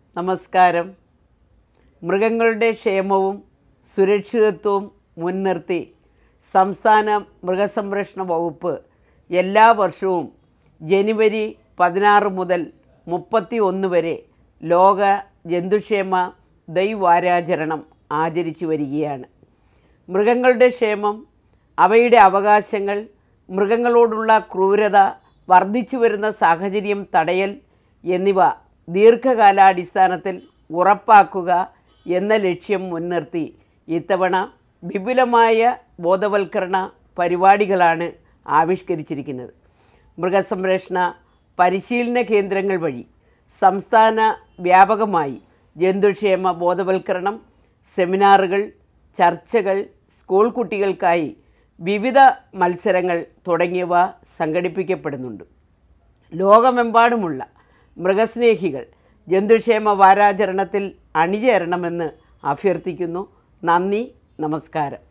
നമസ്കാരം മൃഗങ്ങളുടെ ക്ഷേമവും സുരക്ഷിതത്വവും മുൻനിർത്തി സംസ്ഥാന മൃഗസംരക്ഷണ വകുപ്പ് എല്ലാ വർഷവും ജനുവരി പതിനാറ് മുതൽ മുപ്പത്തി ഒന്ന് വരെ ലോക ജന്തുക്ഷേമ ദൈവാരാചരണം ആചരിച്ചു വരികയാണ് മൃഗങ്ങളുടെ ക്ഷേമം അവയുടെ അവകാശങ്ങൾ മൃഗങ്ങളോടുള്ള ക്രൂരത വർദ്ധിച്ചു വരുന്ന സാഹചര്യം തടയൽ എന്നിവ ദീർഘകാലാടിസ്ഥാനത്തിൽ ഉറപ്പാക്കുക എന്ന ലക്ഷ്യം മുൻനിർത്തി ഇത്തവണ വിപുലമായ ബോധവൽക്കരണ പരിപാടികളാണ് ആവിഷ്കരിച്ചിരിക്കുന്നത് മൃഗസംരക്ഷണ പരിശീലന കേന്ദ്രങ്ങൾ വഴി സംസ്ഥാന വ്യാപകമായി ജന്തുക്ഷേമ ബോധവൽക്കരണം സെമിനാറുകൾ ചർച്ചകൾ സ്കൂൾ കുട്ടികൾക്കായി വിവിധ മത്സരങ്ങൾ തുടങ്ങിയവ സംഘടിപ്പിക്കപ്പെടുന്നുണ്ട് ലോകമെമ്പാടുമുള്ള മൃഗസ്നേഹികൾ ജന്തുക്ഷേമ വാരാചരണത്തിൽ അണിചേരണമെന്ന് അഭ്യർത്ഥിക്കുന്നു നന്ദി നമസ്കാരം